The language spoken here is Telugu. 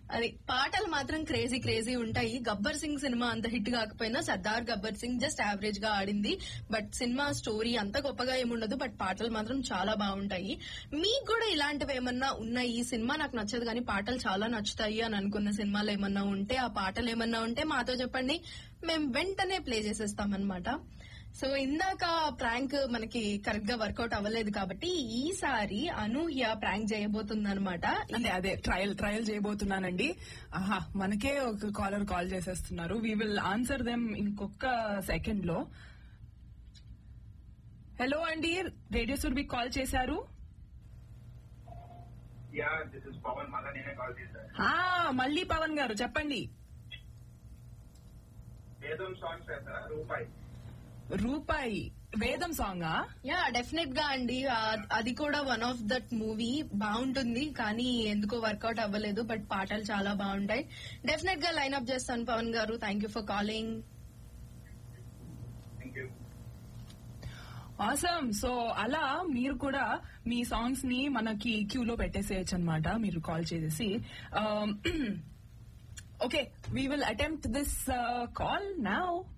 అది పాటలు మాత్రం క్రేజీ క్రేజీ ఉంటాయి గబ్బర్ సింగ్ సినిమా అంత హిట్ కాకపోయినా సర్దార్ గబ్బర్ సింగ్ జస్ట్ యావరేజ్ గా ఆడింది బట్ సినిమా స్టోరీ అంత గొప్పగా ఏముండదు బట్ పాటలు మాత్రం చాలా బాగుంటాయి మీకు కూడా ఇలాంటివి ఏమన్నా ఉన్నాయి ఈ సినిమా నాకు నచ్చదు కానీ పాటలు చాలా నచ్చుతాయి అని అనుకున్న సినిమాలు ఏమన్నా ఉంటే ఆ పాటలు ఏమన్నా ఉంటే మాతో చెప్పండి మేము వెంటనే ప్లే చేసేస్తాం అనమాట సో ఇందాక ప్రాంక్ మనకి కరెక్ట్ గా వర్కౌట్ అవ్వలేదు కాబట్టి ఈసారి అనూహ్య ప్రాంక్ చేయబోతుంది అనమాట అదే అదే ట్రయల్ ట్రయల్ చేయబోతున్నానండి ఆహా మనకే ఒక కాలర్ కాల్ చేసేస్తున్నారు వీ విల్ ఆన్సర్ దెమ్ ఇంకొక సెకండ్ లో హలో అండి రేడియో సుర్బి కాల్ చేశారు యా దిస్ ఇస్ పవన్ మళ్ళా నేనే కాల్ చేశాను ఆ, మళ్ళీ పవన్ గారు చెప్పండి వేదం సాంగ్స్ వేస్తారా రూపాయి రూపాయి వేదం సాంగా యా డెఫినెట్ గా అండి ఆ- అది కూడా వన్ ఆఫ్ దట్ మూవీ బాగుంటుంది కానీ ఎందుకో వర్కౌట్ అవ్వలేదు బట్ పాటలు చాలా బాగుంటాయి డెఫినెట్ గా లైన్ అప్ చేస్తాను Pavan garu thank you for calling thank you awesome so అలా మీరు కూడా మీ సాంగ్స్ ని మనకి క్యూలో పెట్టేసేయచ్చు అనమాట మీరు కాల్ చేసేసి okay we will attempt this call now